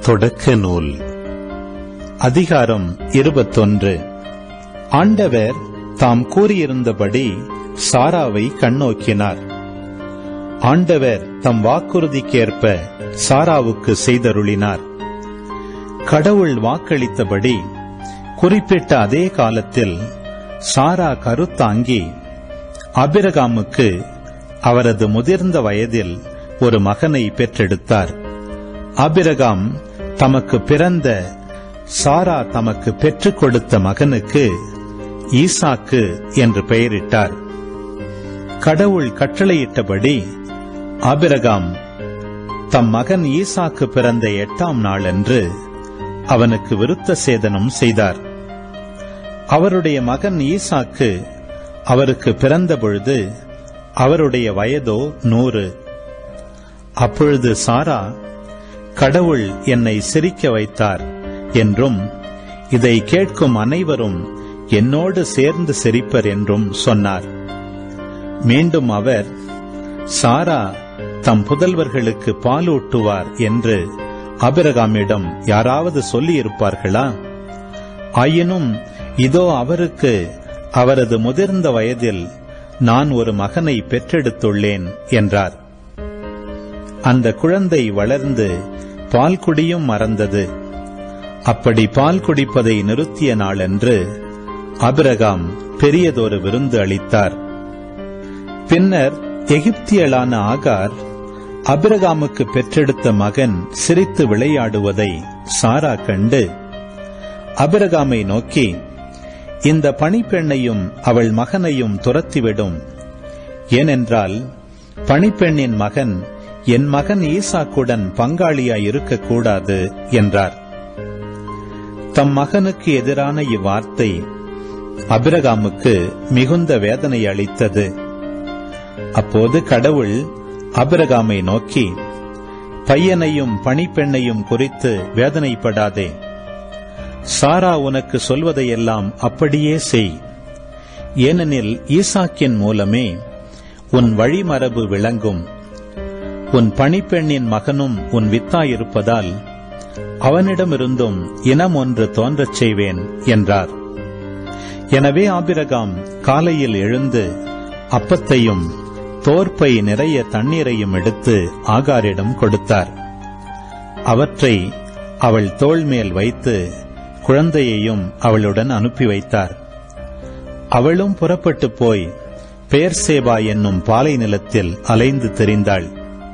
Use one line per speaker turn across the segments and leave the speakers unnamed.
தொடக்க நூல் அதிகாரம் இருபத்தொன்று ஆண்டவர் தாம் கூறியிருந்தபடி சாராவை கண்ணோக்கினார் ஆண்டவர் தம் வாக்குறுதிக்கேற்ப சாராவுக்கு செய்தருளினார் கடவுள் வாக்களித்தபடி குறிப்பிட்ட அதே காலத்தில் சாரா கருத்தாங்கி அபிரகாமுக்கு அவரது முதிர்ந்த வயதில் ஒரு மகனை பெற்றெடுத்தார் அபிரகாம் தமக்கு பிறந்த சாரா தமக்கு பெற்றுக் கொடுத்த மகனுக்கு ஈசாக்கு என்று பெயரிட்டார் கடவுள் கட்டளையிட்டபடி ஆபிரகாம் தம் மகன் ஈசாக்கு பிறந்த எட்டாம் நாளன்று அவனுக்கு விருத்த சேதனம் செய்தார் அவருடைய மகன் ஈசாக்கு அவருக்கு பிறந்தபொழுது அவருடைய வயதோ நூறு அப்பொழுது சாரா கடவுள் என்னை சிரிக்க வைத்தார் என்றும் இதை கேட்கும் அனைவரும் என்னோடு சேர்ந்து சிரிப்பர் என்றும் சொன்னார் மீண்டும் அவர் சாரா தம் புதல்வர்களுக்கு பாலூட்டுவார் என்று அபிரகாமிடம் யாராவது சொல்லியிருப்பார்களா ஆயினும் இதோ அவருக்கு அவரது முதிர்ந்த வயதில் நான் ஒரு மகனை பெற்றெடுத்துள்ளேன் என்றார் அந்த குழந்தை வளர்ந்து பால் குடியும் மறந்தது அப்படி பால் குடிப்பதை நிறுத்திய நாளன்று அபிரகாம் பெரியதொரு விருந்து அளித்தார் பின்னர் எகிப்தியலான ஆகார் அபிரகாமுக்கு பெற்றெடுத்த மகன் சிரித்து விளையாடுவதை சாரா கண்டு அபிரகாமை நோக்கி இந்த பணிப்பெண்ணையும் அவள் மகனையும் துரத்திவிடும் ஏனென்றால் பணிப்பெண்ணின் மகன் என் மகன் ஈசாக்குடன் பங்காளியாய் இருக்கக்கூடாது என்றார் தம் மகனுக்கு எதிரான இவ்வார்த்தை அபிரகாமுக்கு மிகுந்த வேதனை அளித்தது அப்போது கடவுள் அபிரகாமை நோக்கி பையனையும் பணிப்பெண்ணையும் குறித்து வேதனைப்படாதே சாரா உனக்கு சொல்வதையெல்லாம் அப்படியே செய் ஏனெனில் ஈசாக்கின் மூலமே உன் வழிமரபு விளங்கும் உன் பணிப்பெண்ணின் மகனும் உன் வித்தாயிருப்பதால் அவனிடமிருந்தும் இனம் ஒன்று தோன்றச் செய்வேன் என்றார் எனவே ஆபிரகாம் காலையில் எழுந்து அப்பத்தையும் தோற்பை நிறைய தண்ணீரையும் எடுத்து ஆகாரிடம் கொடுத்தார் அவற்றை அவள் தோள் மேல் வைத்து குழந்தையையும் அவளுடன் அனுப்பி வைத்தார் அவளும் புறப்பட்டு போய் பேர்சேபா என்னும் பாலை நிலத்தில் அலைந்து தெரிந்தாள்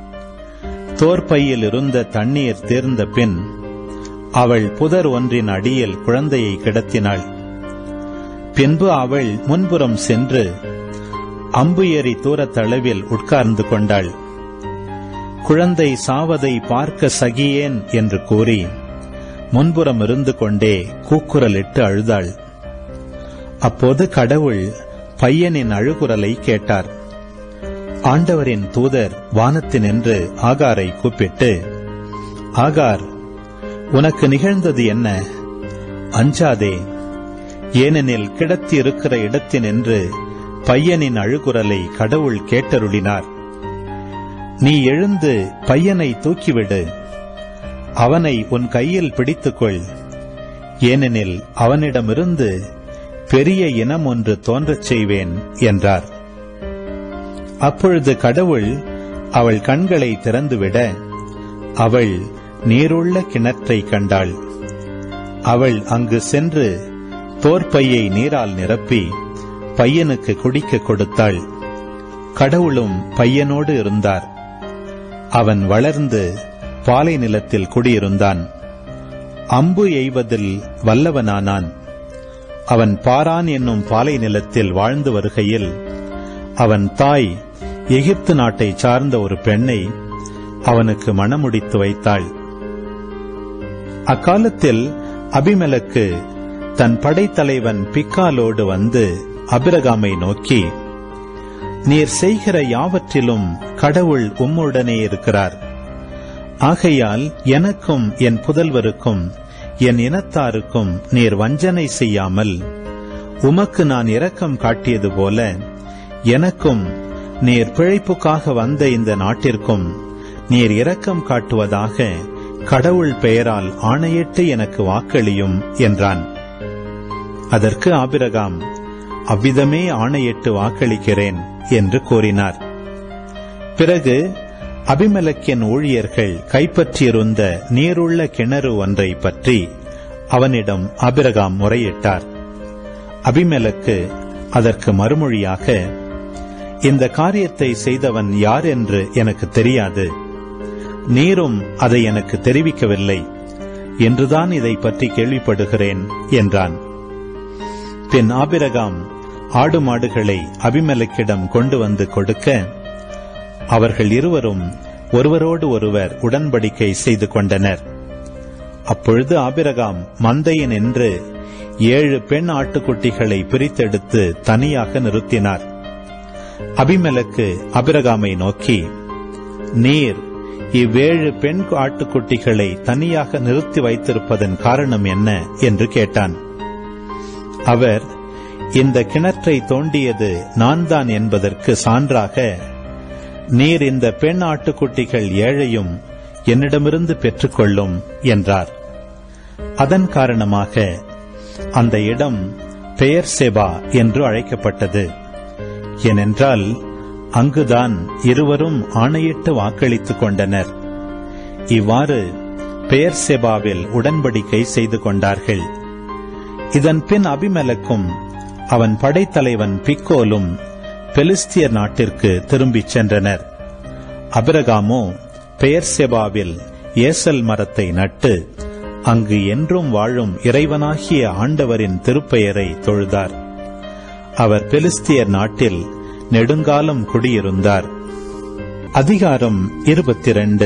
தோற்பையில் இருந்த தண்ணீர் தீர்ந்த பின் அவள் புதர் ஒன்றின் அடியில் குழந்தையை கிடத்தினாள் பின்பு அவள் முன்புறம் சென்று அம்பு ஏறி தூரத்தளவில் உட்கார்ந்து கொண்டாள் குழந்தை சாவதை பார்க்க சகியேன் என்று கூறி முன்புறம் இருந்து கொண்டே கூக்குரலிட்டு அழுதாள் அப்போது கடவுள் பையனின் அழுகுரலை கேட்டார் ஆண்டவரின் தூதர் வானத்தினின்று ஆகாரை கூப்பிட்டு ஆகார் உனக்கு நிகழ்ந்தது என்ன அஞ்சாதே ஏனெனில் கிடத்தி இருக்கிற இடத்தினின்று பையனின் அழுகுரலை கடவுள் கேட்டருளினார் நீ எழுந்து பையனை தூக்கிவிடு அவனை உன் கையில் பிடித்துக்கொள் ஏனெனில் அவனிடமிருந்து பெரிய இனம் ஒன்று தோன்றச் செய்வேன் என்றார் அப்பொழுது கடவுள் அவள் கண்களை திறந்துவிட அவள் நீருள்ள கிணற்றை கண்டாள் அவள் அங்கு சென்று தோற்பையை நீரால் நிரப்பி பையனுக்கு குடிக்க கொடுத்தாள் கடவுளும் பையனோடு இருந்தார் அவன் வளர்ந்து பாலை நிலத்தில் குடியிருந்தான் அம்பு எய்வதில் வல்லவனானான் அவன் பாரான் என்னும் பாலை நிலத்தில் வாழ்ந்து வருகையில் அவன் தாய் எகிப்து நாட்டை சார்ந்த ஒரு பெண்ணை அவனுக்கு மணமுடித்து வைத்தாள் அக்காலத்தில் அபிமலக்கு தன் படைத்தலைவன் பிக்காலோடு வந்து அபிரகாமை நோக்கி நீர் செய்கிற யாவற்றிலும் கடவுள் உம்முடனே இருக்கிறார் ஆகையால் எனக்கும் என் புதல்வருக்கும் என் இனத்தாருக்கும் நீர் வஞ்சனை செய்யாமல் உமக்கு நான் இரக்கம் காட்டியது போல எனக்கும் நீர் பிழைப்புக்காக வந்த இந்த நாட்டிற்கும் நீர் இரக்கம் காட்டுவதாக கடவுள் பெயரால் ஆணையிட்டு எனக்கு வாக்களியும் என்றான் அதற்கு ஆபிரகாம் அவ்விதமே ஆணையிட்டு வாக்களிக்கிறேன் என்று கூறினார் பிறகு அபிமெலக்கின் ஊழியர்கள் கைப்பற்றியிருந்த நீருள்ள கிணறு ஒன்றை பற்றி அவனிடம் அபிரகாம் முறையிட்டார் அபிமெலக்கு அதற்கு மறுமொழியாக இந்த காரியத்தை செய்தவன் யார் என்று எனக்கு தெரியாது நீரும் அதை எனக்கு தெரிவிக்கவில்லை என்றுதான் இதை பற்றி கேள்விப்படுகிறேன் என்றான் பின் ஆபிரகாம் ஆடு மாடுகளை அபிமெலக்கிடம் கொண்டு வந்து கொடுக்க அவர்கள் இருவரும் ஒருவரோடு ஒருவர் உடன்படிக்கை செய்து கொண்டனர் அப்பொழுது ஆபிரகாம் மந்தையின் என்று ஏழு பெண் ஆட்டுக்குட்டிகளை பிரித்தெடுத்து தனியாக நிறுத்தினார் அபிமெலக்கு அபிரகாமை நோக்கி நீர் இவ்வேழு பெண் ஆட்டுக்குட்டிகளை தனியாக நிறுத்தி வைத்திருப்பதன் காரணம் என்ன என்று கேட்டான் அவர் இந்த கிணற்றை தோண்டியது நான் தான் என்பதற்கு சான்றாக நீர் இந்த பெண் ஆட்டுக்குட்டிகள் ஏழையும் என்னிடமிருந்து பெற்றுக்கொள்ளும் என்றார் அதன் காரணமாக அந்த இடம் பெயர் செபா என்று அழைக்கப்பட்டது ஏனென்றால் அங்குதான் இருவரும் ஆணையிட்டு வாக்களித்துக் கொண்டனர் இவ்வாறு பெயர் செபாவில் உடன்படிக்கை செய்து கொண்டார்கள் இதன் பின் அபிமெலக்கும் அவன் படைத்தலைவன் பிக்கோலும் பெலிஸ்தியர் நாட்டிற்கு திரும்பிச் சென்றனர் அபிரகாமோ பெயர் செபாவில் ஏசல் மரத்தை நட்டு அங்கு என்றும் வாழும் இறைவனாகிய ஆண்டவரின் திருப்பெயரை தொழுதார் அவர் பெலிஸ்தியர் நாட்டில் நெடுங்காலம் குடியிருந்தார் அதிகாரம் இருபத்தி ரெண்டு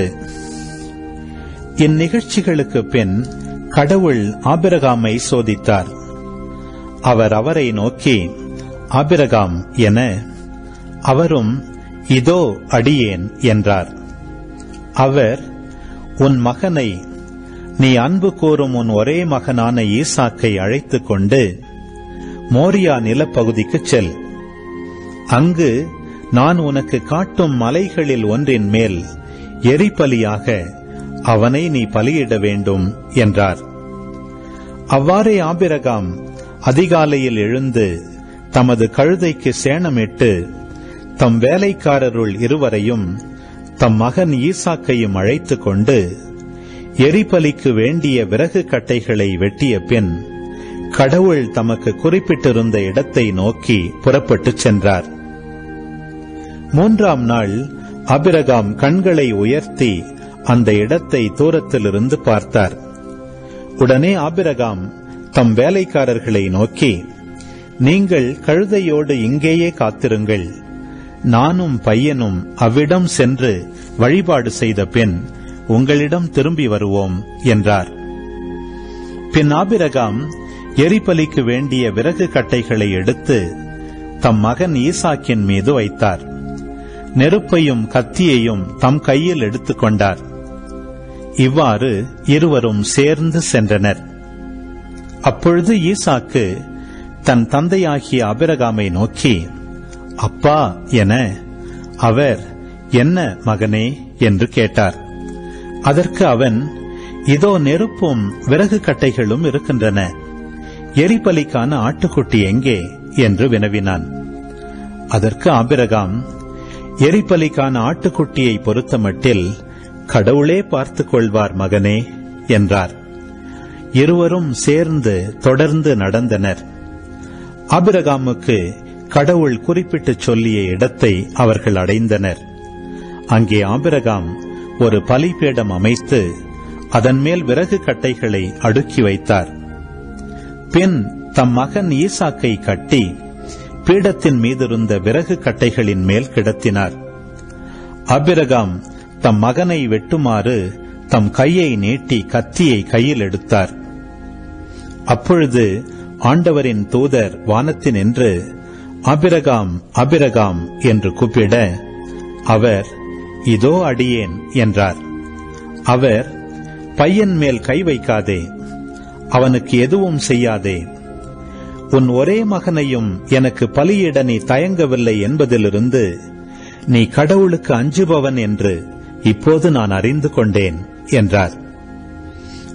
இந்நிகழ்ச்சிகளுக்கு பின் கடவுள் ஆபிரகாமை சோதித்தார் அவர் அவரை நோக்கி ஆபிரகாம் என அவரும் இதோ அடியேன் என்றார் அவர் உன் மகனை நீ அன்பு கூறும் உன் ஒரே மகனான ஈசாக்கை அழைத்துக் கொண்டு மோரியா நிலப்பகுதிக்குச் செல் அங்கு நான் உனக்கு காட்டும் மலைகளில் ஒன்றின் மேல் எரிபலியாக அவனை நீ பலியிட வேண்டும் என்றார் அவ்வாறே ஆபிரகாம் அதிகாலையில் எழுந்து தமது கழுதைக்கு சேணமிட்டு தம் வேலைக்காரருள் இருவரையும் தம் மகன் ஈசாக்கையும் அழைத்துக் கொண்டு எரிபலிக்கு வேண்டிய விறகு கட்டைகளை வெட்டிய பின் கடவுள் தமக்கு குறிப்பிட்டிருந்த இடத்தை நோக்கி புறப்பட்டுச் சென்றார் மூன்றாம் நாள் அபிரகாம் கண்களை உயர்த்தி அந்த இடத்தை தூரத்திலிருந்து பார்த்தார் உடனே ஆபிரகாம் தம் வேலைக்காரர்களை நோக்கி நீங்கள் கழுதையோடு இங்கேயே காத்திருங்கள் நானும் பையனும் அவ்விடம் சென்று வழிபாடு செய்த பின் உங்களிடம் திரும்பி வருவோம் என்றார் பின் ஆபிரகாம் எரிபலிக்கு வேண்டிய விறகு கட்டைகளை எடுத்து தம் மகன் ஈசாக்கின் மீது வைத்தார் நெருப்பையும் கத்தியையும் தம் கையில் எடுத்துக்கொண்டார் இவ்வாறு இருவரும் சேர்ந்து சென்றனர் அப்பொழுது ஈசாக்கு தன் தந்தையாகிய அபிரகாமை நோக்கி அப்பா என அவர் என்ன மகனே என்று கேட்டார் அதற்கு அவன் இதோ நெருப்பும் விறகு கட்டைகளும் இருக்கின்றன எரிபலிக்கான ஆட்டுக்குட்டி எங்கே என்று வினவினான் அதற்கு ஆபிரகாம் எரிபலிக்கான ஆட்டுக்குட்டியை பொறுத்தமட்டில் கடவுளே பார்த்துக் கொள்வார் மகனே என்றார் இருவரும் சேர்ந்து தொடர்ந்து நடந்தனர் ஆபிரகாமுக்கு கடவுள் குறிப்பிட்டுச் சொல்லிய இடத்தை அவர்கள் அடைந்தனர் அங்கே ஆபிரகாம் ஒரு பலிபீடம் அமைத்து அதன் மேல் விறகு கட்டைகளை அடுக்கி வைத்தார் பின் தம் மகன் ஈசாக்கை கட்டி பீடத்தின் மீதிருந்த விறகு கட்டைகளின் மேல் கிடத்தினார் அபிரகாம் தம் மகனை வெட்டுமாறு தம் கையை நீட்டி கத்தியை கையில் எடுத்தார் அப்பொழுது ஆண்டவரின் தூதர் வானத்தினின்று அபிரகாம் அபிரகாம் என்று கூப்பிட அவர் இதோ அடியேன் என்றார் அவர் பையன் மேல் கை வைக்காதே அவனுக்கு எதுவும் செய்யாதே உன் ஒரே மகனையும் எனக்கு பலியிட நீ தயங்கவில்லை என்பதிலிருந்து நீ கடவுளுக்கு அஞ்சுபவன் என்று இப்போது நான் அறிந்து கொண்டேன் என்றார்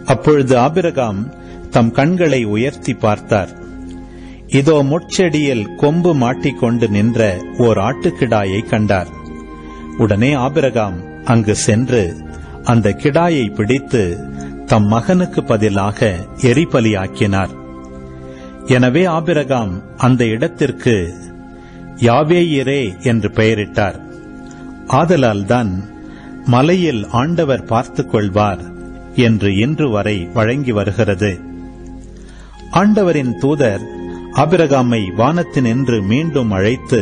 அப்பொழுது ஆபிரகாம் தம் கண்களை உயர்த்தி பார்த்தார் இதோ முட்செடியில் கொம்பு மாட்டிக்கொண்டு நின்ற ஓர் ஆட்டுக்கிடாயை கண்டார் உடனே ஆபிரகாம் அங்கு சென்று அந்த கிடாயை பிடித்து தம் மகனுக்கு பதிலாக எரிபலியாக்கினார் எனவே ஆபிரகாம் அந்த இடத்திற்கு யாவேயிரே என்று பெயரிட்டார் ஆதலால்தான் மலையில் ஆண்டவர் பார்த்துக் கொள்வார் என்று இன்று வரை வழங்கி வருகிறது ஆண்டவரின் தூதர் ஆபிரகாமை வானத்தினின்று மீண்டும் அழைத்து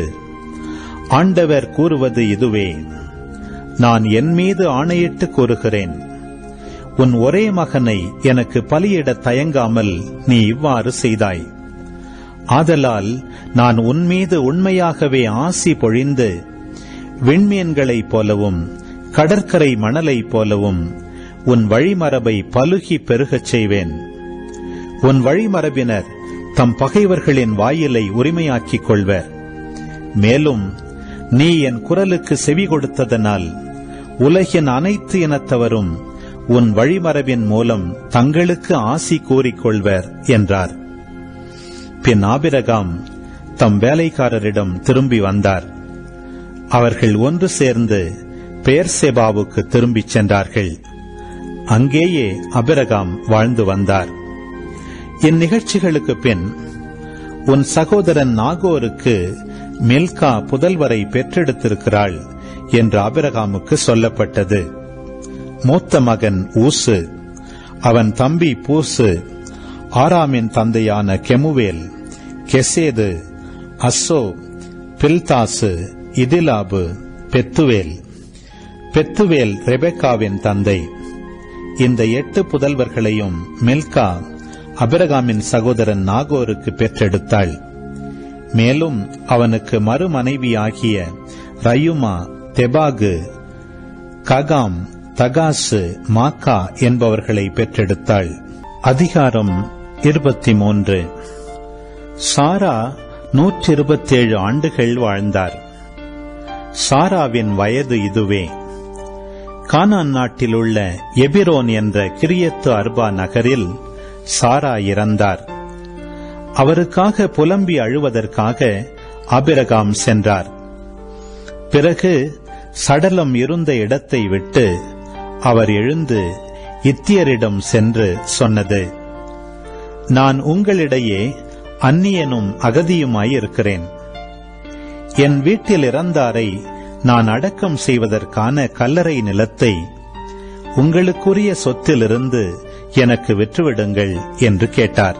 ஆண்டவர் கூறுவது இதுவே நான் என் மீது ஆணையிட்டு கூறுகிறேன் உன் ஒரே மகனை எனக்கு பலியிட தயங்காமல் நீ இவ்வாறு செய்தாய் ஆதலால் நான் உன் மீது உண்மையாகவே ஆசி பொழிந்து விண்மீன்களைப் போலவும் கடற்கரை மணலைப் போலவும் உன் வழிமரபை பலுகி பெருகச் செய்வேன் உன் வழிமரபினர் தம் பகைவர்களின் வாயிலை உரிமையாக்கிக் கொள்வர் மேலும் நீ என் குரலுக்கு செவி கொடுத்ததனால் உலகின் அனைத்து இனத்தவரும் உன் வழிமரபின் மூலம் தங்களுக்கு ஆசி கூறிக்கொள்வர் என்றார் பின் ஆபிரகாம் தம் வேலைக்காரரிடம் திரும்பி வந்தார் அவர்கள் ஒன்று சேர்ந்து பேர்செபாவுக்கு திரும்பிச் சென்றார்கள் அங்கேயே அபிரகாம் வாழ்ந்து வந்தார் இந்நிகழ்ச்சிகளுக்கு பின் உன் சகோதரன் நாகோருக்கு மில்கா புதல்வரை பெற்றெடுத்திருக்கிறாள் என்று அபிரகாமுக்கு சொல்லப்பட்டது மூத்த மகன் ஊசு அவன் தம்பி பூசு ஆராமின் தந்தையான கெமுவேல் கெசேது அஸ்ஸோ பில்தாசு இதிலாபு பெத்துவேல் பெத்துவேல் ரெபெக்காவின் தந்தை இந்த எட்டு புதல்வர்களையும் மில்கா அபிரகாமின் சகோதரன் நாகோருக்கு பெற்றெடுத்தாள் மேலும் அவனுக்கு மறுமனைவியாகிய ரயுமா தெபாகு ககாம் தகாசு மாக்கா என்பவர்களை பெற்றெடுத்தாள் அதிகாரம் இருபத்தி மூன்று சாரா நூற்றி இருபத்தேழு ஆண்டுகள் வாழ்ந்தார் சாராவின் வயது இதுவே கானான் நாட்டில் உள்ள எபிரோன் என்ற கிரியத்து அர்பா நகரில் சாரா இறந்தார் அவருக்காக புலம்பி அழுவதற்காக அபிரகாம் சென்றார் பிறகு சடலம் இருந்த இடத்தை விட்டு அவர் எழுந்து இத்தியரிடம் சென்று சொன்னது நான் உங்களிடையே அந்நியனும் அகதியுமாயிருக்கிறேன் என் வீட்டில் இறந்தாரை நான் அடக்கம் செய்வதற்கான கல்லறை நிலத்தை உங்களுக்குரிய சொத்திலிருந்து எனக்கு விற்றுவிடுங்கள் என்று கேட்டார்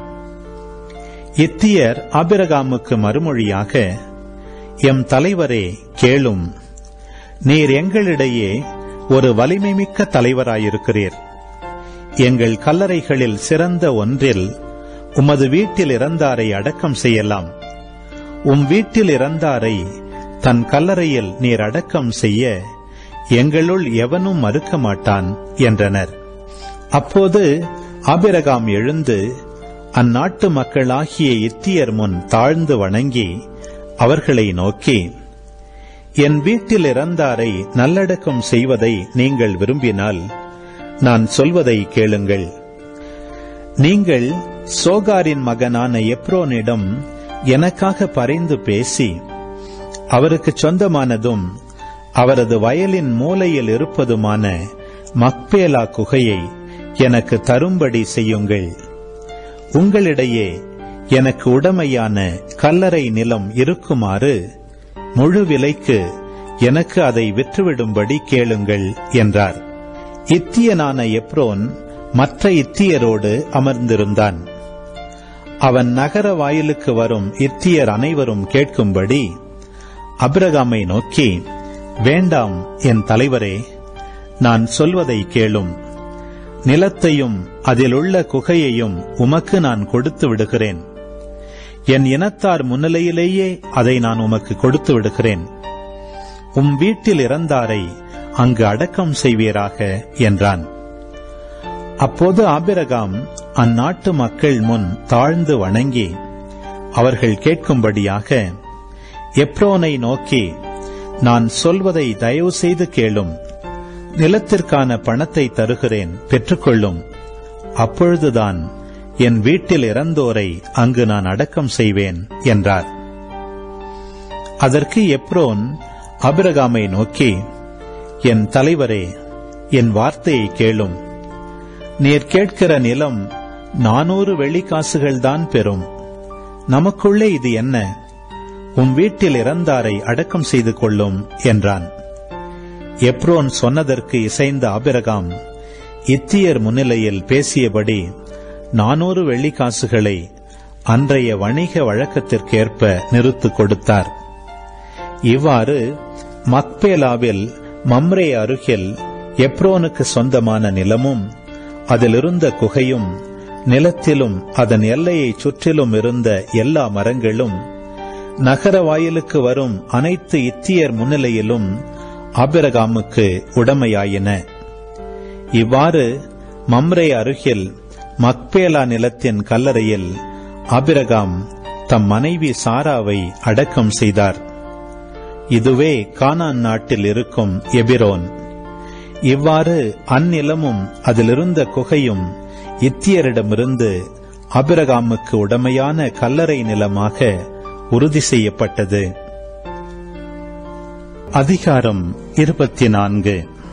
இத்தியர் ஆபிரகாமுக்கு மறுமொழியாக எம் தலைவரே கேளும் நீர் எங்களிடையே ஒரு வலிமைமிக்க தலைவராயிருக்கிறீர் எங்கள் கல்லறைகளில் சிறந்த ஒன்றில் உமது வீட்டில் இறந்தாரை அடக்கம் செய்யலாம் உம் வீட்டில் இறந்தாரை தன் கல்லறையில் நீர் அடக்கம் செய்ய எங்களுள் எவனும் மறுக்க மாட்டான் என்றனர் அப்போது ஆபிரகாம் எழுந்து அந்நாட்டு மக்களாகிய இத்தியர் முன் தாழ்ந்து வணங்கி அவர்களை நோக்கி என் வீட்டில் இறந்தாரை நல்லடக்கம் செய்வதை நீங்கள் விரும்பினால் நான் சொல்வதை கேளுங்கள் நீங்கள் சோகாரின் மகனான எப்ரோனிடம் எனக்காக பறைந்து பேசி அவருக்கு சொந்தமானதும் அவரது வயலின் மூலையில் இருப்பதுமான மக்பேலா குகையை எனக்கு தரும்படி செய்யுங்கள் உங்களிடையே எனக்கு உடமையான கல்லறை நிலம் இருக்குமாறு முழு விலைக்கு எனக்கு அதை விற்றுவிடும்படி கேளுங்கள் என்றார் இத்தியனான எப்ரோன் மற்ற இத்தியரோடு அமர்ந்திருந்தான் அவன் நகர வாயிலுக்கு வரும் இத்தியர் அனைவரும் கேட்கும்படி அபிரகாமை நோக்கி வேண்டாம் என் தலைவரே நான் சொல்வதை கேளும் நிலத்தையும் அதிலுள்ள குகையையும் உமக்கு நான் கொடுத்து விடுகிறேன் என் இனத்தார் முன்னிலையிலேயே அதை நான் உமக்கு கொடுத்து விடுகிறேன் உம் வீட்டில் இறந்தாரை அங்கு அடக்கம் செய்வீராக என்றான் அப்போது ஆபிரகாம் அந்நாட்டு மக்கள் முன் தாழ்ந்து வணங்கி அவர்கள் கேட்கும்படியாக எப்ரோனை நோக்கி நான் சொல்வதை தயவு செய்து கேளும் நிலத்திற்கான பணத்தை தருகிறேன் பெற்றுக்கொள்ளும் அப்பொழுதுதான் என் வீட்டில் இறந்தோரை அங்கு நான் அடக்கம் செய்வேன் என்றார் அதற்கு எப்ரோன் அபிரகாமை நோக்கி என் தலைவரே என் வார்த்தையை கேளும் நீர் கேட்கிற நிலம் நானூறு வெள்ளிக்காசுகள்தான் பெறும் நமக்குள்ளே இது என்ன உம் வீட்டில் இறந்தாரை அடக்கம் செய்து கொள்ளும் என்றான் எப்ரோன் சொன்னதற்கு இசைந்த ஆபிரகாம் இத்தியர் முன்னிலையில் பேசியபடி நானூறு வெள்ளிக்காசுகளை அன்றைய வணிக வழக்கத்திற்கேற்ப நிறுத்து கொடுத்தார் இவ்வாறு மக்பேலாவில் மம்ரே அருகில் எப்ரோனுக்கு சொந்தமான நிலமும் அதிலிருந்த குகையும் நிலத்திலும் அதன் எல்லையை சுற்றிலும் இருந்த எல்லா மரங்களும் நகர வாயிலுக்கு வரும் அனைத்து இத்தியர் முன்னிலையிலும் ஆபிரகாமுக்கு உடமையாயின இவ்வாறு மம்ரே அருகில் மக்பேலா நிலத்தின் கல்லறையில் ஆபிரகாம் தம் மனைவி சாராவை அடக்கம் செய்தார் இதுவே கானான் நாட்டில் இருக்கும் எபிரோன் இவ்வாறு அந்நிலமும் அதிலிருந்த குகையும் இத்தியரிடமிருந்து அபிரகாமுக்கு உடமையான கல்லறை நிலமாக உறுதி செய்யப்பட்டது அதிகாரம் இருபத்தி நான்கு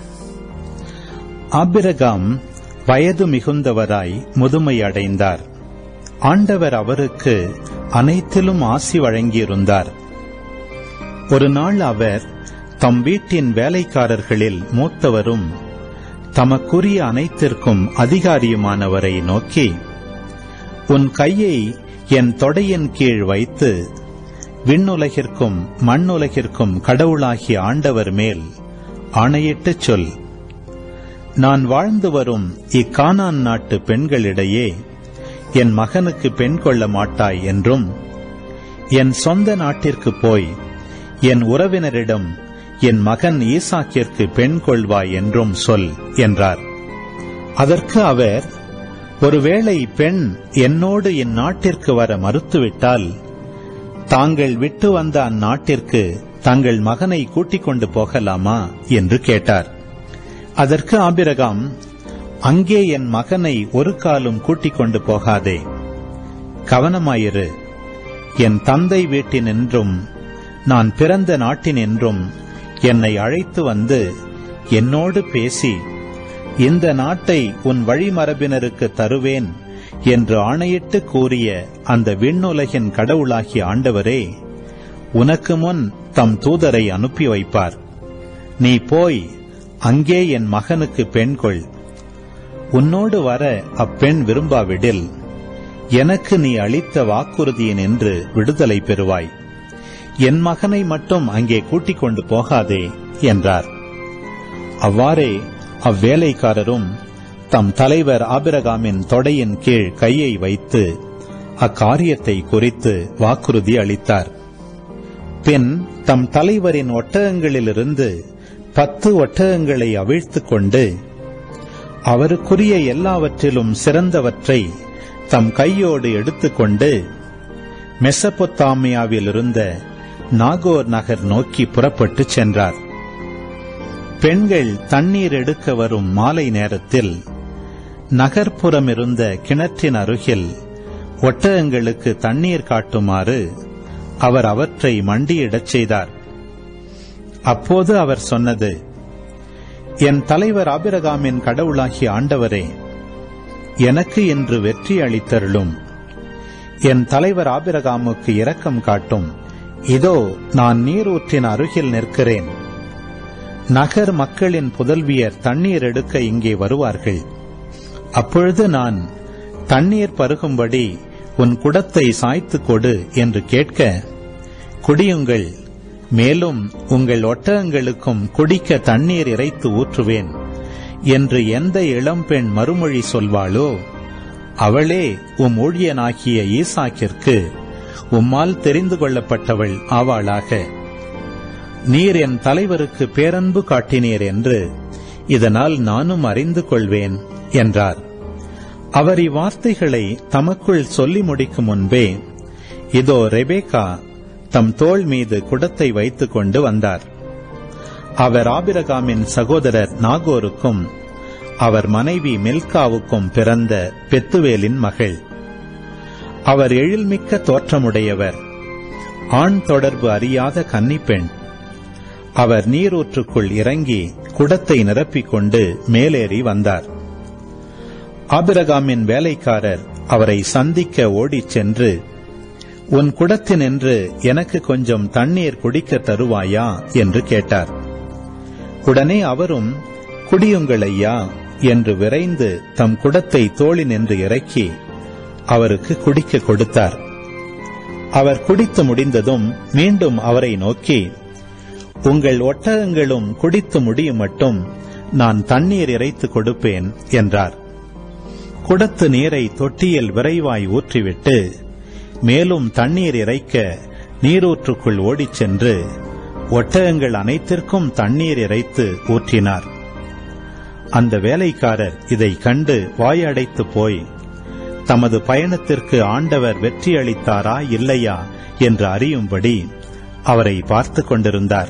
ஆபிரகாம் வயது மிகுந்தவராய் முதுமை அடைந்தார் ஆண்டவர் அவருக்கு அனைத்திலும் ஆசி வழங்கியிருந்தார் ஒரு நாள் அவர் தம் வீட்டின் வேலைக்காரர்களில் மூத்தவரும் தமக்குரிய அனைத்திற்கும் அதிகாரியுமானவரை நோக்கி உன் கையை என் தொடையின் கீழ் வைத்து விண்ணுலகிற்கும் மண்ணுலகிற்கும் கடவுளாகிய ஆண்டவர் மேல் ஆணையிட்டுச் சொல் நான் வாழ்ந்து வரும் இக்கானான் நாட்டு பெண்களிடையே என் மகனுக்கு பெண் கொள்ள மாட்டாய் என்றும் என் சொந்த நாட்டிற்கு போய் என் உறவினரிடம் என் மகன் ஈசாக்கிற்கு பெண் கொள்வாய் என்றும் சொல் என்றார் அதற்கு அவர் ஒருவேளை பெண் என்னோடு இந்நாட்டிற்கு வர மறுத்துவிட்டால் தாங்கள் விட்டு வந்த அந்நாட்டிற்கு தங்கள் மகனை கூட்டிக் கொண்டு போகலாமா என்று கேட்டார் அதற்கு ஆபிரகாம் அங்கே என் மகனை ஒரு காலும் கூட்டிக் கொண்டு போகாதே கவனமாயிரு என் தந்தை வீட்டினின்றும் நான் பிறந்த நாட்டினின்றும் என்னை அழைத்து வந்து என்னோடு பேசி இந்த நாட்டை உன் வழிமரபினருக்கு தருவேன் என்று ஆணையிட்டு கூறிய அந்த விண்ணுலகின் கடவுளாகிய ஆண்டவரே உனக்கு முன் தம் தூதரை அனுப்பி வைப்பார் நீ போய் அங்கே என் மகனுக்கு பெண் கொள் உன்னோடு வர அப்பெண் விரும்பாவிடில் எனக்கு நீ அளித்த வாக்குறுதியின் என்று விடுதலை பெறுவாய் என் மகனை மட்டும் அங்கே கூட்டிக் கொண்டு போகாதே என்றார் அவ்வாறே அவ்வேலைக்காரரும் தம் தலைவர் ஆபிரகாமின் தொடையின் கீழ் கையை வைத்து அக்காரியத்தை குறித்து வாக்குறுதி அளித்தார் பின் தம் தலைவரின் ஒட்டகங்களிலிருந்து பத்து ஒட்டகங்களை அவிழ்த்துக் கொண்டு அவருக்குரிய எல்லாவற்றிலும் சிறந்தவற்றை தம் கையோடு எடுத்துக்கொண்டு மெசபொத்தாமியாவில் இருந்த நாகோர் நகர் நோக்கி புறப்பட்டுச் சென்றார் பெண்கள் தண்ணீர் எடுக்க வரும் மாலை நேரத்தில் நகர்ப்புறம் இருந்த கிணற்றின் அருகில் ஒட்டகங்களுக்கு தண்ணீர் காட்டுமாறு அவர் அவற்றை மண்டியிடச் செய்தார் அப்போது அவர் சொன்னது என் தலைவர் ஆபிரகாமின் கடவுளாகிய ஆண்டவரே எனக்கு இன்று வெற்றி அளித்தருளும் என் தலைவர் ஆபிரகாமுக்கு இரக்கம் காட்டும் இதோ நான் நீரூற்றின் அருகில் நிற்கிறேன் நகர் மக்களின் புதல்வியர் தண்ணீர் எடுக்க இங்கே வருவார்கள் அப்பொழுது நான் தண்ணீர் பருகும்படி உன் குடத்தை சாய்த்து கொடு என்று கேட்க குடியுங்கள் மேலும் உங்கள் ஒட்டகங்களுக்கும் குடிக்க தண்ணீர் இறைத்து ஊற்றுவேன் என்று எந்த இளம்பெண் மறுமொழி சொல்வாளோ அவளே உம் ஊழியனாகிய ஈசாக்கிற்கு உம்மால் தெரிந்து கொள்ளப்பட்டவள் ஆவாளாக நீர் என் தலைவருக்கு பேரன்பு காட்டினீர் என்று இதனால் நானும் அறிந்து கொள்வேன் என்றார் அவர் இவ்வார்த்தைகளை தமக்குள் சொல்லி முடிக்கும் முன்பே இதோ ரெபேக்கா தம் தோள் மீது குடத்தை வைத்துக் கொண்டு வந்தார் அவர் ஆபிரகாமின் சகோதரர் நாகோருக்கும் அவர் மனைவி மில்காவுக்கும் பிறந்த பெத்துவேலின் மகள் அவர் எழில்மிக்க தோற்றமுடையவர் ஆண் தொடர்பு அறியாத கன்னிப்பெண் அவர் நீரூற்றுக்குள் இறங்கி குடத்தை நிரப்பிக் கொண்டு மேலேறி வந்தார் ஆபிரகாமின் வேலைக்காரர் அவரை சந்திக்க ஓடிச் சென்று உன் குடத்தினின்று எனக்கு கொஞ்சம் தண்ணீர் குடிக்க தருவாயா என்று கேட்டார் உடனே அவரும் குடியுங்கள் ஐயா என்று விரைந்து தம் குடத்தை தோளினின்று இறக்கி அவருக்கு குடிக்க கொடுத்தார் அவர் குடித்து முடிந்ததும் மீண்டும் அவரை நோக்கி உங்கள் ஒட்டகங்களும் குடித்து முடியும் மட்டும் நான் தண்ணீர் இறைத்து கொடுப்பேன் என்றார் குடத்து நீரை தொட்டியில் விரைவாய் ஊற்றிவிட்டு மேலும் தண்ணீர் இறைக்க நீரூற்றுக்குள் ஓடிச் சென்று ஒட்டகங்கள் அனைத்திற்கும் தண்ணீர் இறைத்து ஊற்றினார் அந்த வேலைக்காரர் இதை கண்டு வாயடைத்து போய் தமது பயணத்திற்கு ஆண்டவர் வெற்றி அளித்தாரா இல்லையா என்று அறியும்படி அவரை பார்த்து கொண்டிருந்தார்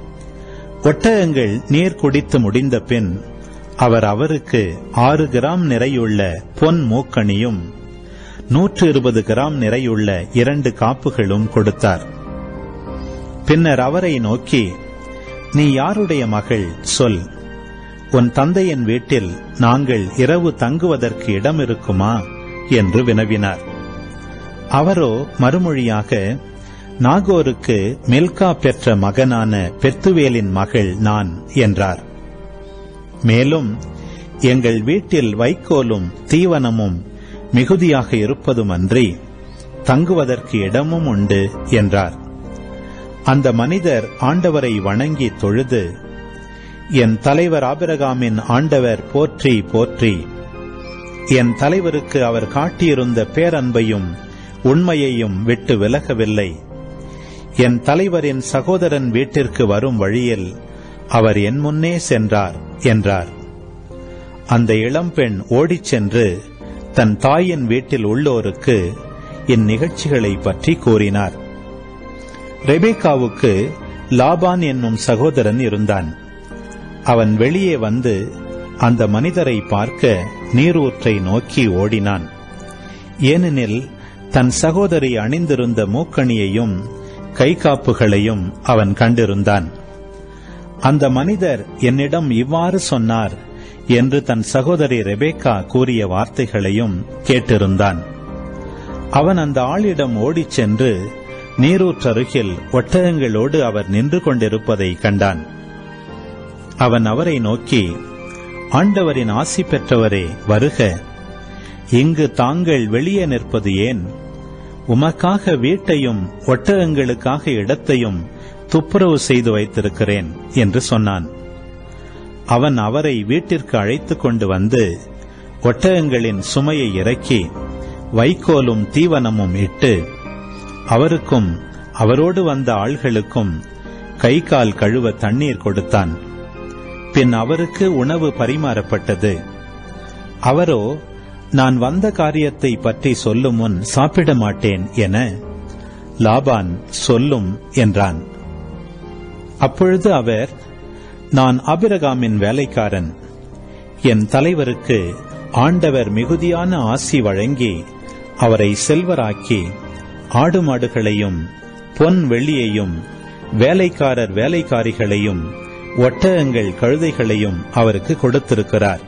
ஒட்டகங்கள் நீர் குடித்து முடிந்த பின் அவர் அவருக்கு ஆறு கிராம் நிறையுள்ள பொன் மூக்கணியும் நூற்று இருபது கிராம் நிறையுள்ள இரண்டு காப்புகளும் கொடுத்தார் பின்னர் அவரை நோக்கி நீ யாருடைய மகள் சொல் உன் தந்தையின் வீட்டில் நாங்கள் இரவு தங்குவதற்கு இடம் இருக்குமா என்று வினவினார் அவரோ மறுமொழியாக நாகோருக்கு மில்கா பெற்ற மகனான பெத்துவேலின் மகள் நான் என்றார் மேலும் எங்கள் வீட்டில் வைக்கோலும் தீவனமும் மிகுதியாக இருப்பதுமன்றி தங்குவதற்கு இடமும் உண்டு என்றார் அந்த மனிதர் ஆண்டவரை வணங்கி தொழுது என் தலைவர் ஆபிரகாமின் ஆண்டவர் போற்றி போற்றி என் தலைவருக்கு அவர் காட்டியிருந்த பேரன்பையும் உண்மையையும் விட்டு விலகவில்லை என் தலைவரின் சகோதரன் வீட்டிற்கு வரும் வழியில் அவர் என் முன்னே சென்றார் என்றார் அந்த இளம்பெண் ஓடிச் சென்று தன் தாயின் வீட்டில் உள்ளோருக்கு இந்நிகழ்ச்சிகளை பற்றி கூறினார் ரெபேக்காவுக்கு லாபான் என்னும் சகோதரன் இருந்தான் அவன் வெளியே வந்து அந்த மனிதரை பார்க்க நீரூற்றை நோக்கி ஓடினான் ஏனெனில் தன் சகோதரி அணிந்திருந்த மூக்கணியையும் கைகாப்புகளையும் அவன் கண்டிருந்தான் அந்த மனிதர் என்னிடம் இவ்வாறு சொன்னார் என்று தன் சகோதரி ரெபேக்கா கூறிய வார்த்தைகளையும் கேட்டிருந்தான் அவன் அந்த ஆளிடம் ஓடிச் சென்று நீரூற்றருகில் ஒட்டகங்களோடு அவர் நின்று கொண்டிருப்பதை கண்டான் அவன் அவரை நோக்கி ஆண்டவரின் ஆசி பெற்றவரே வருக இங்கு தாங்கள் வெளியே நிற்பது ஏன் உமக்காக வீட்டையும் ஒட்டகங்களுக்காக இடத்தையும் துப்புரவு செய்து வைத்திருக்கிறேன் என்று சொன்னான் அவன் அவரை வீட்டிற்கு அழைத்துக் கொண்டு வந்து ஒட்டகங்களின் சுமையை இறக்கி வைக்கோலும் தீவனமும் இட்டு அவருக்கும் அவரோடு வந்த ஆள்களுக்கும் கை கால் கழுவ தண்ணீர் கொடுத்தான் பின் அவருக்கு உணவு பரிமாறப்பட்டது அவரோ நான் வந்த காரியத்தை பற்றி சொல்லும் முன் சாப்பிட மாட்டேன் என லாபான் சொல்லும் என்றான் அப்பொழுது அவர் நான் அபிரகாமின் வேலைக்காரன் என் தலைவருக்கு ஆண்டவர் மிகுதியான ஆசி வழங்கி அவரை செல்வராக்கி ஆடு மாடுகளையும் பொன் வெள்ளியையும் வேலைக்காரர் வேலைக்காரிகளையும் ஒட்டகங்கள் கழுதைகளையும் அவருக்கு கொடுத்திருக்கிறார்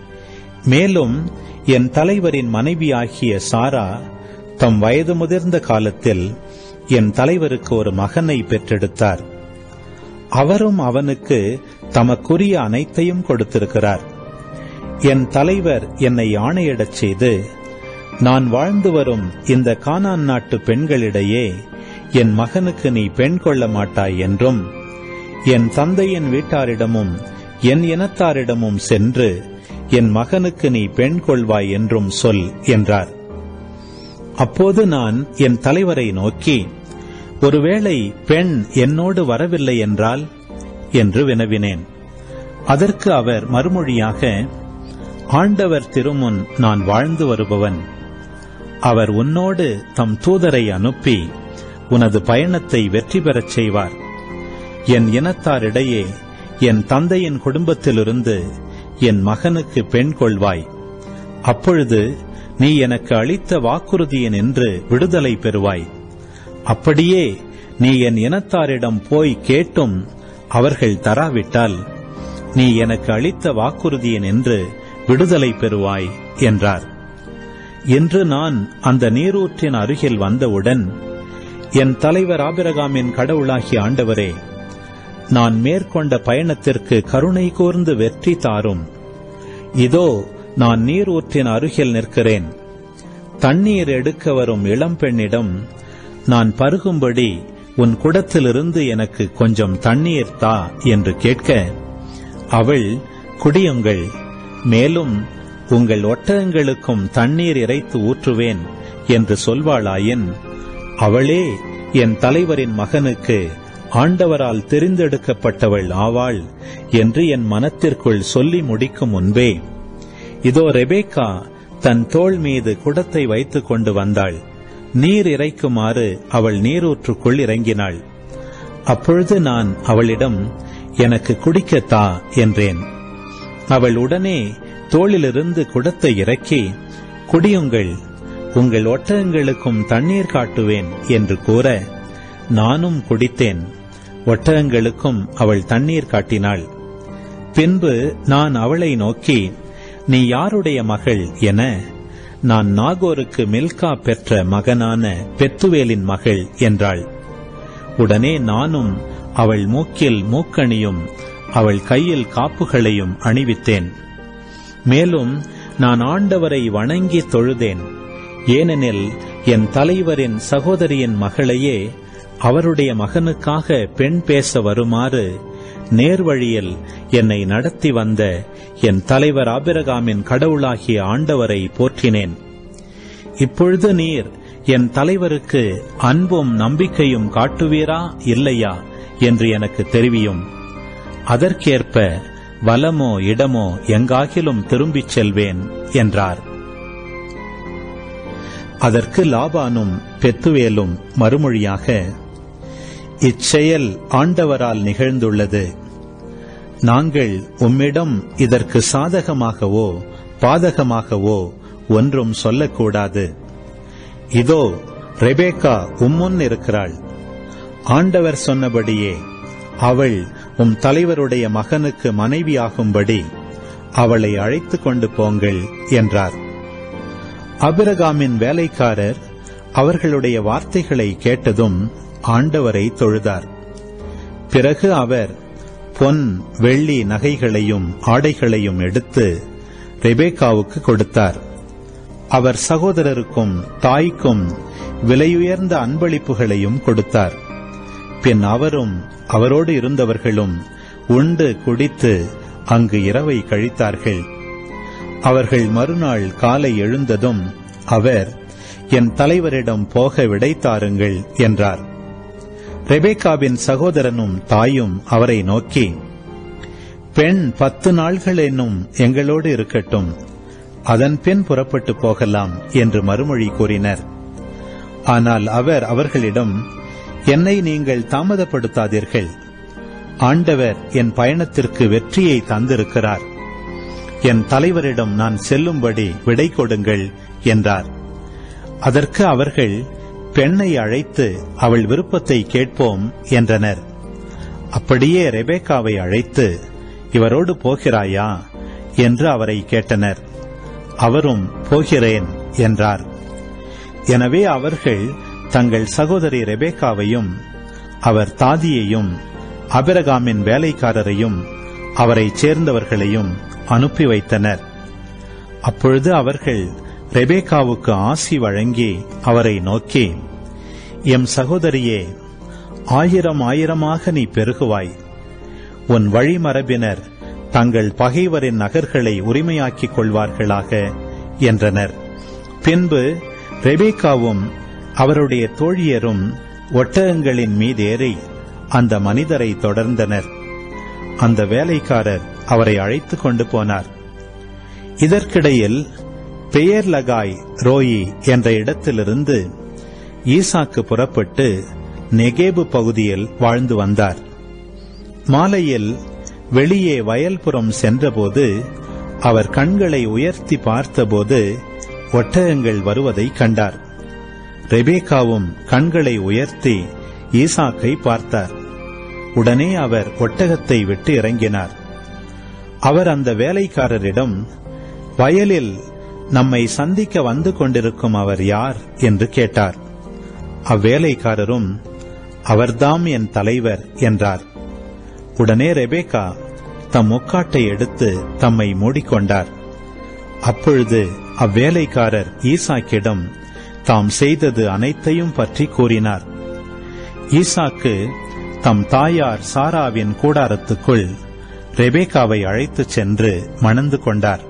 மேலும் என் தலைவரின் மனைவியாகிய சாரா தம் வயது முதிர்ந்த காலத்தில் என் தலைவருக்கு ஒரு மகனை பெற்றெடுத்தார் அவரும் அவனுக்கு தமக்குரிய அனைத்தையும் கொடுத்திருக்கிறார் என் தலைவர் என்னை ஆணையிடச் செய்து நான் வாழ்ந்து வரும் இந்த கானான் நாட்டு பெண்களிடையே என் மகனுக்கு நீ பெண் கொள்ள மாட்டாய் என்றும் என் தந்தையின் வீட்டாரிடமும் என் இனத்தாரிடமும் சென்று என் மகனுக்கு நீ பெண் கொள்வாய் என்றும் சொல் என்றார் அப்போது நான் என் தலைவரை நோக்கி ஒருவேளை பெண் என்னோடு வரவில்லை என்றால் என்று வினவினேன் அதற்கு அவர் மறுமொழியாக ஆண்டவர் திருமுன் நான் வாழ்ந்து வருபவன் அவர் உன்னோடு தம் தூதரை அனுப்பி உனது பயணத்தை வெற்றி பெறச் செய்வார் என் இனத்தாரிடையே என் தந்தையின் குடும்பத்திலிருந்து என் மகனுக்கு பெண் கொள்வாய் அப்பொழுது நீ எனக்கு அளித்த வாக்குறுதியின் என்று விடுதலை பெறுவாய் அப்படியே நீ என் இனத்தாரிடம் போய் கேட்டும் அவர்கள் தராவிட்டால் நீ எனக்கு அளித்த வாக்குறுதியின் என்று விடுதலை பெறுவாய் என்றார் இன்று நான் அந்த நீரூற்றின் அருகில் வந்தவுடன் என் தலைவர் ஆபிரகாமின் கடவுளாகிய ஆண்டவரே நான் மேற்கொண்ட பயணத்திற்கு கருணை கூர்ந்து வெற்றி தாரும் இதோ நான் நீரூற்றின் அருகில் நிற்கிறேன் தண்ணீர் எடுக்க வரும் இளம்பெண்ணிடம் நான் பருகும்படி உன் குடத்திலிருந்து எனக்கு கொஞ்சம் தண்ணீர் தா என்று கேட்க அவள் குடியுங்கள் மேலும் உங்கள் ஒட்டகங்களுக்கும் தண்ணீர் இறைத்து ஊற்றுவேன் என்று சொல்வாளாயின் அவளே என் தலைவரின் மகனுக்கு ஆண்டவரால் தெரிந்தெடுக்கப்பட்டவள் ஆவாள் என்று என் மனத்திற்குள் சொல்லி முடிக்கும் முன்பே இதோ ரெபேக்கா தன் தோள் மீது குடத்தை வைத்துக் கொண்டு வந்தாள் நீர் இறைக்குமாறு அவள் நீரூற்றுக்குள் இறங்கினாள் அப்பொழுது நான் அவளிடம் எனக்கு குடிக்கத்தா என்றேன் அவள் உடனே தோளிலிருந்து குடத்தை இறக்கி குடியுங்கள் உங்கள் ஒட்டகங்களுக்கும் தண்ணீர் காட்டுவேன் என்று கூற நானும் குடித்தேன் ஒட்டகங்களுக்கும் அவள் தண்ணீர் காட்டினாள் பின்பு நான் அவளை நோக்கி நீ யாருடைய மகள் என நான் நாகோருக்கு மில்கா பெற்ற மகனான பெத்துவேலின் மகள் என்றாள் உடனே நானும் அவள் மூக்கில் மூக்கணியும் அவள் கையில் காப்புகளையும் அணிவித்தேன் மேலும் நான் ஆண்டவரை வணங்கி தொழுதேன் ஏனெனில் என் தலைவரின் சகோதரியின் மகளையே அவருடைய மகனுக்காக பெண் பேச வருமாறு நேர்வழியில் என்னை நடத்தி வந்த என் தலைவர் ஆபிரகாமின் கடவுளாகிய ஆண்டவரை போற்றினேன் இப்பொழுது நீர் என் தலைவருக்கு அன்பும் நம்பிக்கையும் காட்டுவீரா இல்லையா என்று எனக்கு தெரிவியும் அதற்கேற்ப வலமோ இடமோ எங்காகிலும் திரும்பிச் செல்வேன் என்றார் அதற்கு லாபானும் பெத்துவேலும் மறுமொழியாக இச்செயல் ஆண்டவரால் நிகழ்ந்துள்ளது நாங்கள் உம்மிடம் இதற்கு சாதகமாகவோ பாதகமாகவோ ஒன்றும் சொல்லக்கூடாது இதோ ரெபேக்கா உம்முன் இருக்கிறாள் ஆண்டவர் சொன்னபடியே அவள் உம் தலைவருடைய மகனுக்கு மனைவியாகும்படி அவளை அழைத்துக் கொண்டு போங்கள் என்றார் அபிரகாமின் வேலைக்காரர் அவர்களுடைய வார்த்தைகளை கேட்டதும் ஆண்டவரை தொழுதார் பிறகு அவர் பொன் வெள்ளி நகைகளையும் ஆடைகளையும் எடுத்து ரெபேக்காவுக்கு கொடுத்தார் அவர் சகோதரருக்கும் தாய்க்கும் விலையுயர்ந்த அன்பளிப்புகளையும் கொடுத்தார் பின் அவரும் அவரோடு இருந்தவர்களும் உண்டு குடித்து அங்கு இரவை கழித்தார்கள் அவர்கள் மறுநாள் காலை எழுந்ததும் அவர் என் தலைவரிடம் போக விடைத்தாருங்கள் என்றார் ரெபேக்காவின் சகோதரனும் தாயும் அவரை நோக்கி பெண் பத்து நாள்கள் என்னும் எங்களோடு இருக்கட்டும் அதன் பின் புறப்பட்டு போகலாம் என்று மறுமொழி கூறினர் ஆனால் அவர் அவர்களிடம் என்னை நீங்கள் தாமதப்படுத்தாதீர்கள் ஆண்டவர் என் பயணத்திற்கு வெற்றியை தந்திருக்கிறார் என் தலைவரிடம் நான் செல்லும்படி விடை கொடுங்கள் என்றார் அதற்கு அவர்கள் பெண்ணை அழைத்து அவள் விருப்பத்தை கேட்போம் என்றனர் அப்படியே ரெபேக்காவை அழைத்து இவரோடு போகிறாயா என்று அவரை கேட்டனர் அவரும் போகிறேன் என்றார் எனவே அவர்கள் தங்கள் சகோதரி ரெபேக்காவையும் அவர் தாதியையும் அபிரகாமின் வேலைக்காரரையும் அவரைச் சேர்ந்தவர்களையும் அனுப்பி வைத்தனர் அப்பொழுது அவர்கள் ரெபேக்காவுக்கு ஆசி வழங்கி அவரை நோக்கி எம் சகோதரியே ஆயிரம் ஆயிரமாக நீ பெருகுவாய் உன் வழிமரபினர் தங்கள் பகைவரின் நகர்களை உரிமையாக்கிக் கொள்வார்களாக என்றனர் பின்பு ரெபேக்காவும் அவருடைய தோழியரும் ஒட்டகங்களின் மீதேறி அந்த மனிதரை தொடர்ந்தனர் அந்த வேலைக்காரர் அவரை அழைத்துக் கொண்டு போனார் இதற்கிடையில் பெயர் லகாய் ரோயி என்ற இடத்திலிருந்து ஈசாக்கு புறப்பட்டு நெகேபு பகுதியில் வாழ்ந்து வந்தார் மாலையில் வெளியே வயல்புறம் சென்றபோது அவர் கண்களை உயர்த்தி பார்த்தபோது ஒட்டகங்கள் வருவதை கண்டார் ரெபேக்காவும் கண்களை உயர்த்தி ஈசாக்கை பார்த்தார் உடனே அவர் ஒட்டகத்தை விட்டு இறங்கினார் அவர் அந்த வேலைக்காரரிடம் வயலில் நம்மை சந்திக்க வந்து கொண்டிருக்கும் அவர் யார் என்று கேட்டார் அவ்வேலைக்காரரும் அவர்தாம் என் தலைவர் என்றார் உடனே ரெபேக்கா தம் முக்காட்டை எடுத்து தம்மை மூடிக்கொண்டார் அப்பொழுது அவ்வேலைக்காரர் ஈசாக்கிடம் தாம் செய்தது அனைத்தையும் பற்றி கூறினார் ஈசாக்கு தம் தாயார் சாராவின் கூடாரத்துக்குள் ரெபேக்காவை அழைத்துச் சென்று மணந்து கொண்டார்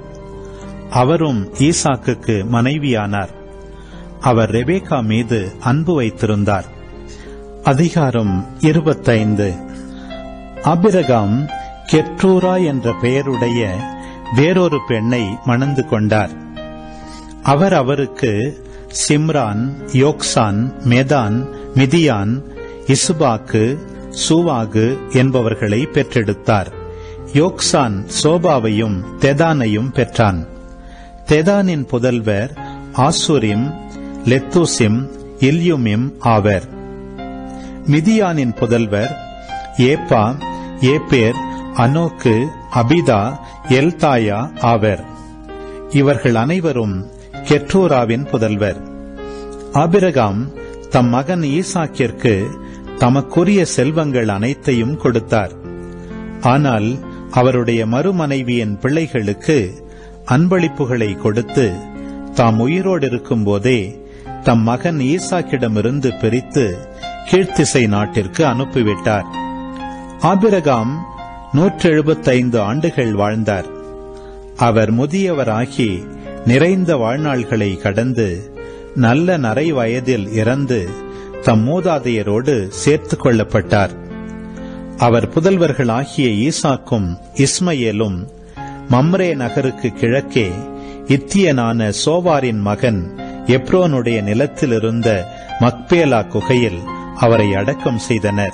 அவரும் ஈசாக்குக்கு மனைவியானார் அவர் ரெபேக்கா மீது அன்பு வைத்திருந்தார் அதிகாரம் இருபத்தைந்து அபிரகாம் கெற்றூரா என்ற பெயருடைய வேறொரு பெண்ணை மணந்து கொண்டார் அவர் அவருக்கு சிம்ரான் யோக்சான் மெதான் மிதியான் இசுபாக்கு சூவாகு என்பவர்களை பெற்றெடுத்தார் யோக்சான் சோபாவையும் தெதானையும் பெற்றான் தெதானின் புதல்வர் ஆசுரிம் லெத்தூசிம் இல்யுமிம் ஆவர் மிதியானின் புதல்வர் ஏப்பா ஏப்பேர் அனோக்கு அபிதா எல்தாயா ஆவர் இவர்கள் அனைவரும் கெற்றூராவின் புதல்வர் ஆபிரகாம் தம் மகன் ஈசாக்கிற்கு தமக்குரிய செல்வங்கள் அனைத்தையும் கொடுத்தார் ஆனால் அவருடைய மறுமனைவியின் பிள்ளைகளுக்கு அன்பளிப்புகளை கொடுத்து தாம் உயிரோடு இருக்கும்போதே தம் மகன் ஈசாக்கிடமிருந்து பிரித்து கீழ்த்திசை நாட்டிற்கு அனுப்பிவிட்டார் ஆபிரகாம் நூற்றி எழுபத்தைந்து ஆண்டுகள் வாழ்ந்தார் அவர் முதியவராகி நிறைந்த வாழ்நாள்களை கடந்து நல்ல நரை வயதில் இறந்து தம் மூதாதையரோடு சேர்த்துக் கொள்ளப்பட்டார் அவர் புதல்வர்களாகிய ஈசாக்கும் இஸ்மயேலும் மம்ரே நகருக்கு கிழக்கே இத்தியனான சோவாரின் மகன் எப்ரோனுடைய நிலத்தில் இருந்த மக்பேலா குகையில் அவரை அடக்கம் செய்தனர்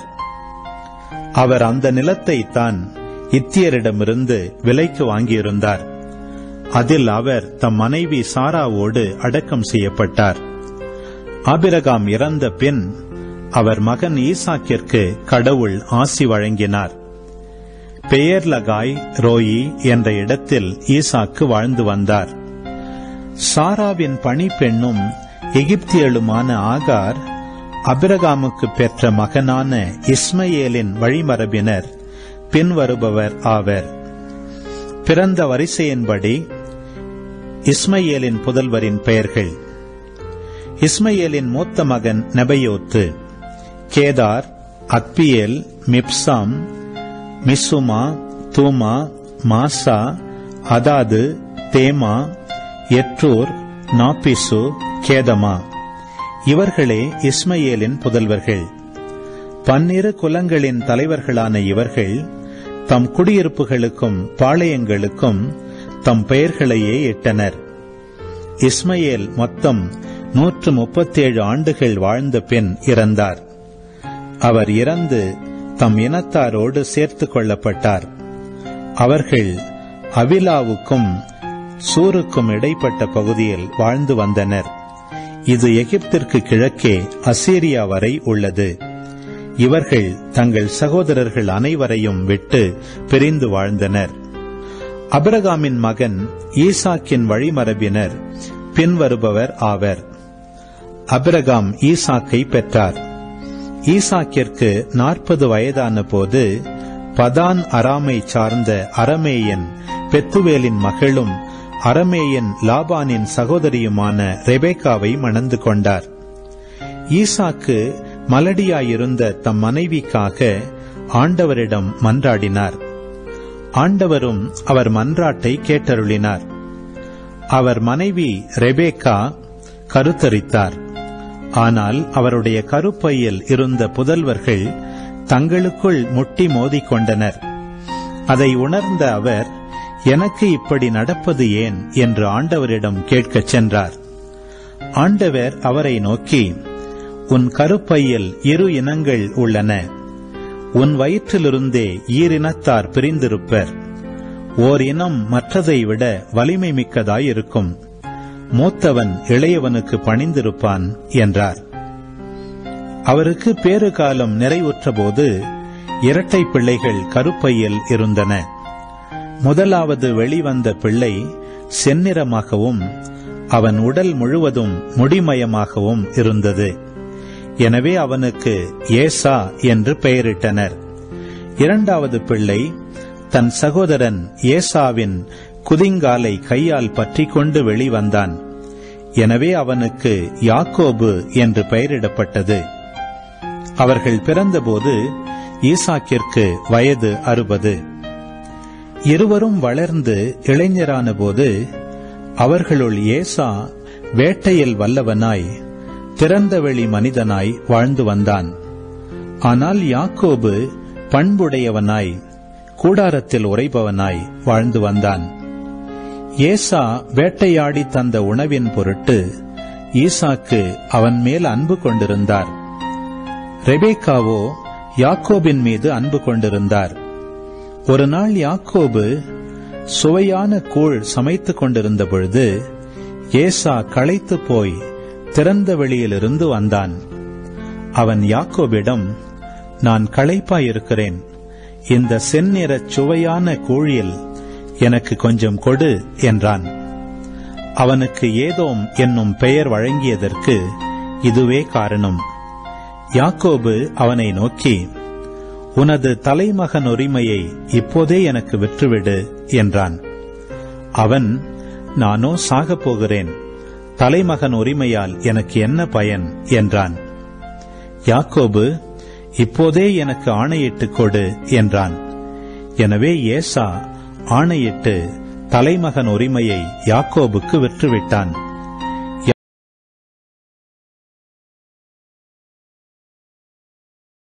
அவர் அந்த நிலத்தை தான் இத்தியரிடமிருந்து விலைக்கு வாங்கியிருந்தார் அதில் அவர் தம் மனைவி சாராவோடு அடக்கம் செய்யப்பட்டார் ஆபிரகாம் இறந்த பின் அவர் மகன் ஈசாக்கிற்கு கடவுள் ஆசி வழங்கினார் பெயர்லகாய் ரோயி என்ற இடத்தில் ஈசாக்கு வாழ்ந்து வந்தார் சாராவின் பணிப்பெண்ணும் எகிப்தியலுமான ஆகார் அபிரகாமுக்கு பெற்ற மகனான இஸ்மயேலின் வழிமரபினர் பின்வருபவர் ஆவர் பிறந்த வரிசையின்படி இஸ்மயேலின் புதல்வரின் பெயர்கள் இஸ்மயேலின் மூத்த மகன் Nebaioth Kedar Adbeel Mibsam Mishma Dumah Massa Hadad தேமா எற்றூர் நாபிசு கேதமா இவர்களே இஸ்மயேலின் புதல்வர்கள் பன்னிரு குலங்களின் தலைவர்களான இவர்கள் தம் குடியிருப்புகளுக்கும் பாளையங்களுக்கும் தம் பெயர்களையே இட்டனர் இஸ்மயேல் மொத்தம் நூற்று முப்பத்தேழு ஆண்டுகள் வாழ்ந்த பின் இறந்தார் அவர் இறந்து தம் இனத்தாரோடு சேர்த்துக் கொள்ளப்பட்டார் அவர்கள் அவிலாவுக்கும் சூருக்கும் இடைப்பட்ட பகுதியில் வாழ்ந்து வந்தனர் இது எகிப்திற்கு கிழக்கே அசீரியா வரை உள்ளது இவர்கள் தங்கள் சகோதரர்கள் அனைவரையும் விட்டு பிரிந்து வாழ்ந்தனர் அபிரகாமின் மகன் ஈசாக்கின் வழிமரபினர் பின்வருபவர் ஆவர் அபிரகாம் ஈசாக்கை பெற்றார் ஈசாக்கிற்கு நாற்பது வயதான போது பதான் அராமை சார்ந்த அரமேயன் பெத்துவேலின் மகளும் அரமேயன் லாபானின் சகோதரியுமான ரெபேக்காவை மணந்து கொண்டார் ஈசாக்கு மலடியாயிருந்த தம் மனைவிக்காக ஆண்டவரிடம் மன்றாடினார் ஆண்டவரும் அவர் மன்றாட்டை கேட்டருளினார் அவர் மனைவி ரெபேக்கா கருத்தரித்தார் ஆனால் அவருடைய கருப்பையில் இருந்த புதல்வர்கள் தங்களுக்குள் முட்டி மோதிக் கொண்டனர் அதை உணர்ந்த அவர் எனக்கு இப்படி நடப்பது ஏன் என்று ஆண்டவரிடம் கேட்கச் சென்றார் ஆண்டவர் அவரை நோக்கி உன் கருப்பையில் இரு இனங்கள் உள்ளன உன் வயிற்றிலிருந்தே ஈரினத்தார் பிரிந்திருப்பர் ஓர் இனம் மற்றதை விட வலிமை மிக்கதாயிருக்கும் மூத்தவன் இளையவனுக்கு பணிந்திருப்பான் என்றார் அவருக்கு பேறு காலம் நிறைவுற்றபோது இரட்டை பிள்ளைகள் கருப்பையில் இருந்தன முதலாவது வெளிவந்த பிள்ளை செந்நிறமாகவும் அவன் உடல் முழுவதும் முடிமயமாகவும் இருந்தது எனவே அவனுக்கு ஏசா என்று பெயரிட்டனர் இரண்டாவது பிள்ளை தன் சகோதரன் ஏசாவின் குதிங்காலை கையால் பற்றிக் கொண்டு வெளிவந்தான் எனவே அவனுக்கு யாக்கோபு என்று பெயரிடப்பட்டது அவர்கள் பிறந்தபோது ஈசாக்கிற்கு வயது அறுபது இருவரும் வளர்ந்து இளைஞரான போது அவர்களுள் ஏசா வேட்டையில் வல்லவனாய் திறந்தவெளி மனிதனாய் வாழ்ந்து வந்தான் ஆனால் யாக்கோபு பண்புடையவனாய் கூடாரத்தில் உறைபவனாய் வாழ்ந்து வந்தான் ஏசா வேட்டையாடி தந்த உணவின் பொருட்டு ஈசாக்கு அவன் மேல் அன்பு கொண்டிருந்தார் ரெபேக்காவோ யாக்கோபின் மீது அன்பு கொண்டிருந்தார் ஒரு நாள் யாக்கோபு சுவையான கூழ் சமைத்துக் கொண்டிருந்த பொழுது ஏசா களைத்து போய் திறந்த வெளியிலிருந்து வந்தான் அவன் யாக்கோபிடம் நான் களைப்பாயிருக்கிறேன் இந்த செந்நிறச் சுவையான கூழில் எனக்கு கொஞ்சம் கொடு என்றான் அவனுக்கு ஏதோம் என்னும் பெயர் வழங்கியதற்கு இதுவே காரணம் யாக்கோபு அவனை நோக்கி உனது தலைமகன் உரிமையை இப்போதே எனக்கு விற்றுவிடு என்றான் அவன் நானோ சாகப் போகிறேன் தலைமகன் உரிமையால் எனக்கு என்ன பயன் என்றான் யாக்கோபு இப்போதே எனக்கு ஆணையிட்டுக் கொடு என்றான் எனவே ஏசா ஆணையிட்டு தலைமகன் உரிமையை யாக்கோபுக்கு விற்றுவிட்டான்